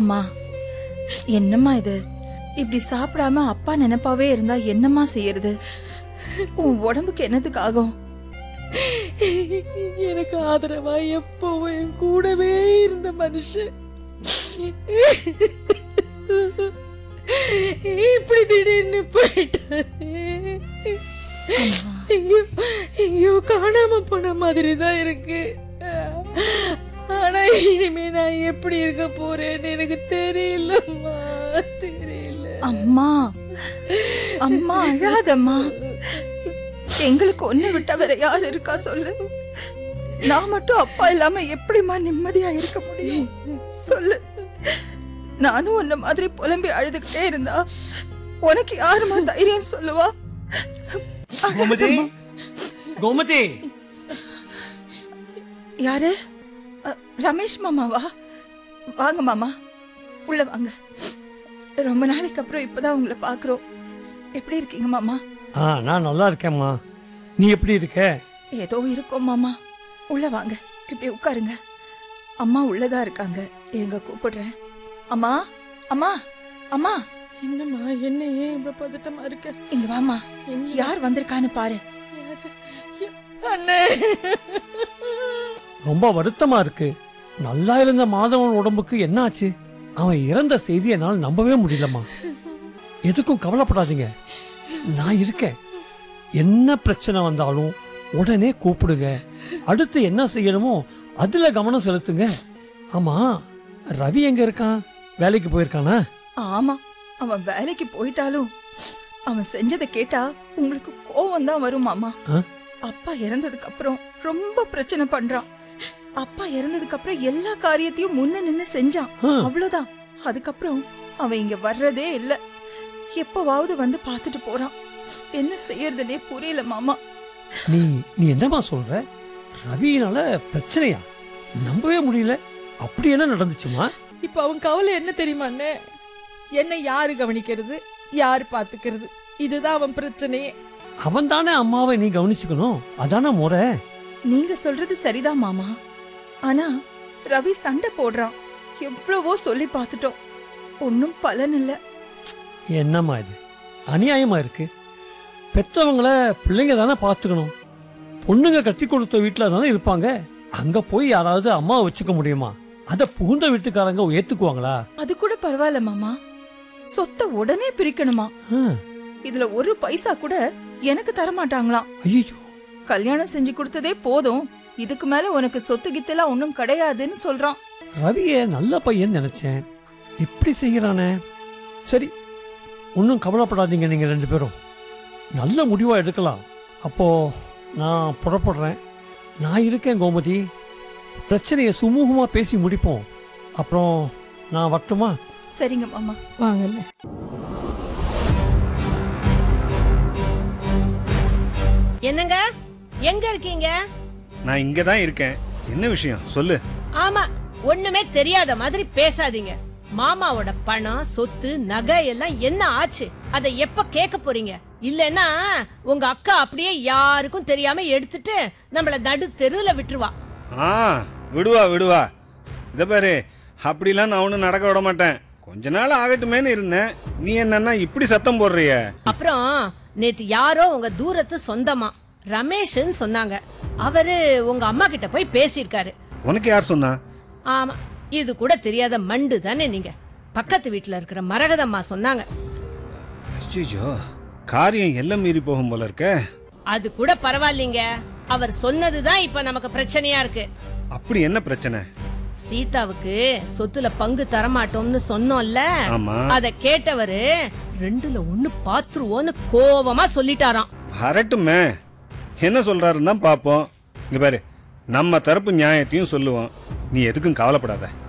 அம்மா என்னம்மா இது இப்படி சாப்பிடாம அப்பா நினைப்பாவே இருந்தா என்னம்மா செய்யறது உன் உடம்புக்கு என்னத்துக்கு ஆகும் எனக்கு ஆதரவா எப்பவும் என் கூடவே இருந்த மனுஷன் இப்படி திடீர்னு போயிட்டாரு எங்கேயோ எங்கேயோ காணாம போன மாதிரி தான் இருக்கு ஆனா இனிமே நான் எப்படி இருக்க போறேன்னு எனக்கு தெரியலம்மா தெரியல அம்மா அம்மா அழாதம்மா எங்களுக்கு ஒண்ணு விட்டா வேற யார் இருக்கா சொல்லு நான் மட்டும் அப்பா இல்லாம எப்படிம்மா நிம்மதியா இருக்க முடியும் சொல்லு நானும் உன்ன மாதிரி புலம்பி அழுதுகிட்டே இருந்தா உனக்கு யாரும்மா தைரியம் சொல்லுவா கோமதி கோமதி யாரு அ, ரமேஷ் மாமாவா வாங்க மாமா உள்ள வாங்க ரொம்ப நாளைக்கு அப்புறம் இப்பதான் உங்களை பாக்குறோம் எப்படி இருக்கீங்க மாமா ஆ நான் நல்லா இருக்கேம்மா நீ எப்படி இருக்க ஏதோ இருக்கும் மாமா உள்ள வாங்க இப்படி உட்காருங்க அம்மா உள்ளதா இருக்காங்க இருங்க கூப்பிடுறேன் அம்மா அம்மா அம்மா என்னம்மா என்ன ஏன் இவ்வளவு பதட்டமா இருக்க இங்க வாமா என்ன யார் வந்திருக்கான்னு பாரு யாரு? ய- அண்ணே ரொம்ப வருத்தமா இருக்கு நல்லா இருந்த மாதவன் உடம்புக்கு என்ன ஆச்சு அவன் இறந்த செய்தி என்னால் நம்பவே முடியலம்மா எதுக்கும் கவலைப்படாதீங்க நான் இருக்கேன் என்ன பிரச்சனை வந்தாலும் உடனே கூப்பிடுங்க அடுத்து என்ன செய்யணுமோ அதுல கவனம் செலுத்துங்க ஆமா ரவி எங்க இருக்கான் வேலைக்கு போயிருக்கானா ஆமா அவன் வேலைக்கு போயிட்டாலும் அவன் செஞ்சதை கேட்டா உங்களுக்கு கோவம் தான் வரும் மாமா ஆ? அப்பா இறந்ததுக்கு அப்புறம் ரொம்ப பிரச்சனை பண்றான் அப்பா இறந்ததுக்கு அப்புறம் எல்லா காரியத்தையும் முன்ன நின்னு செஞ்சான் ஆ, அவ்வளவுதான் அதுக்கப்புறம் அவன் இங்க வர்றதே இல்ல எப்பவாவது வந்து பார்த்துட்டு போறான் என்ன செய்யறதுனே புரியல மாமா நீ நீ என்னம்மா சொல்ற ரவியினால பிரச்சனையா நம்பவே முடியல அப்படி என்ன நடந்துச்சுமா இப்ப அவன் கவலை என்ன தெரியுமா அண்ணே என்னை யாரு கவனிக்கிறது யாரு பாத்துக்கிறது இதுதான் அவன் பிரச்சனையே அவன் தானே அம்மாவை நீ கவனிச்சுக்கணும் அதானே முறை நீங்க சொல்றது சரிதான் மாமா ஆனா ரவி சண்டை போடுறான் எவ்வளவோ சொல்லி பார்த்துட்டோம் ஒன்னும் பலன் இல்ல என்னம்மா இது அநியாயமா இருக்கு பெற்றவங்கள பிள்ளைங்க தானே பார்த்துக்கணும் பொண்ணுங்க கட்டி கொடுத்த வீட்டில் தானே இருப்பாங்க அங்க போய் யாராவது அம்மாவை வச்சுக்க முடியுமா அத புகுந்த வீட்டுக்காரங்க ஏத்துக்குவாங்களா அது கூட பரவாயில்ல மாமா சொத்தை உடனே பிரிக்கணுமா இதுல ஒரு பைசா கூட எனக்கு தர மாட்டாங்களாம் ஐயோ கல்யாணம் செஞ்சு கொடுத்ததே போதும் இதுக்கு மேல உனக்கு சொத்து கித்தெல்லாம் ஒன்னும் கிடையாதுன்னு சொல்றான் ரவிய நல்ல பையன் நினைச்சேன் இப்படி செய்யறானே சரி ஒன்றும் கவலைப்படாதீங்க நீங்க ரெண்டு பேரும் நல்ல முடிவா எடுக்கலாம் அப்போ நான் புறப்படுறேன் நான் இருக்கேன் கோமதி பிரச்சனையை சுமூகமா பேசி முடிப்போம் அப்புறம் நான் வரட்டுமா சரிங்க மாமா வாங்கண்ணே என்னங்க எங்க இருக்கீங்க நான் இங்க தான் இருக்கேன் என்ன விஷயம் சொல்லு ஆமா ஒண்ணுமே தெரியாத மாதிரி பேசாதீங்க மாமாவோட பணம் சொத்து நகை எல்லாம் என்ன ஆச்சு அதை எப்ப கேட்க போறீங்க இல்லனா உங்க அக்கா அப்படியே யாருக்கும் தெரியாம எடுத்துட்டு நம்மள நடு தெருவுல விட்டுருவா ஆ விடுவா விடுவா இதை பாரு அப்படிலாம் நான் ஒன்றும் நடக்க விட மாட்டேன் கொஞ்ச நாள் ஆகட்டுமேன்னு இருந்தேன் நீ என்னன்னா இப்படி சத்தம் போடுறிய அப்புறம் நேத்து யாரோ உங்க தூரத்து சொந்தமா ரமேஷ்னு சொன்னாங்க அவரு உங்க அம்மா கிட்ட போய் பேசியிருக்காரு உனக்கு யார் சொன்னா ஆமா இது கூட தெரியாத மண்டு தானே நீங்க பக்கத்து வீட்டுல இருக்கிற மரகதம்மா சொன்னாங்க ஐயோ காரியம் எல்லாம் மீறி போகும் போல இருக்க அது கூட பரவாயில்லைங்க அவர் சொன்னதுதான் இப்ப நமக்கு பிரச்சனையா இருக்கு அப்படி என்ன பிரச்சனை சீதாவுக்கு சொத்துல பங்கு தரமாட்டோம்னு சொன்னோம்ல ஆமா அத கேட்டவரு ரெண்டுல ஒண்ணு பாத்துருவோன்னு கோவமா சொல்லிட்டாராம் வரட்டுமே என்ன சொல்றாருன்னு தான் பார்ப்போம் இங்க பாரு நம்ம தரப்பு நியாயத்தையும் சொல்லுவோம் நீ எதுக்கும் கவலைப்படாத